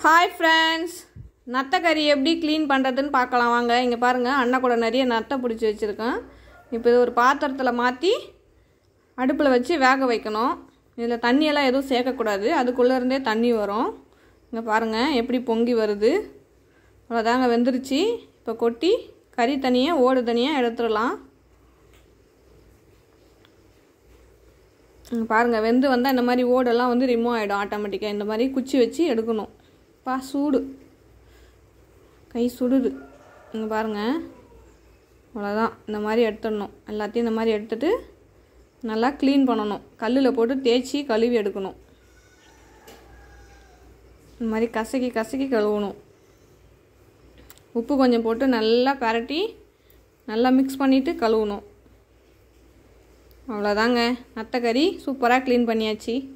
hi friends நத்தைக்கறி எப்படி clean பண்ணுறதுன்னு பார்க்கலாம் வாங்க இங்கே பாருங்கள் அண்ணா கூட நிறைய நத்தை பிடிச்சி வச்சுருக்கேன் இப்போ இது ஒரு பாத்திரத்தில் மாற்றி அடுப்பில் வச்சு வேக வைக்கணும் இதில் தண்ணியெல்லாம் எதுவும் சேர்க்கக்கூடாது அதுக்குள்ளே இருந்தே தண்ணி வரும் இங்கே பாருங்கள் எப்படி பொங்கி வருது அவ்வளோதாங்க வெந்துருச்சு இப்போ கொட்டி கறி தனியாக ஓடு தனியாக எடுத்துடலாம் இங்க பாருங்க வெந்து வந்தால் இந்த மாதிரி ஓடெல்லாம் வந்து ரிமூவ் ஆகிடும் ஆட்டோமேட்டிக்காக இந்த மாதிரி குச்சி வச்சு எடுக்கணும் பா சூடு கை சுடுது இங்கே பாருங்கள் அவ்வளோதான் இந்த மாதிரி எடுத்துடணும் எல்லாத்தையும் இந்த மாதிரி எடுத்துட்டு நல்லா க்ளீன் பண்ணணும் கல்லில் போட்டு தேய்ச்சி கழுவி எடுக்கணும் இந்த மாதிரி கசக்கி கசக்கி கழுவணும் உப்பு கொஞ்சம் போட்டு நல்லா பரட்டி நல்லா மிக்ஸ் பண்ணிவிட்டு கழுவணும் அவ்வளோதாங்க நத்தைக்கறி சூப்பராக க்ளீன் பண்ணியாச்சு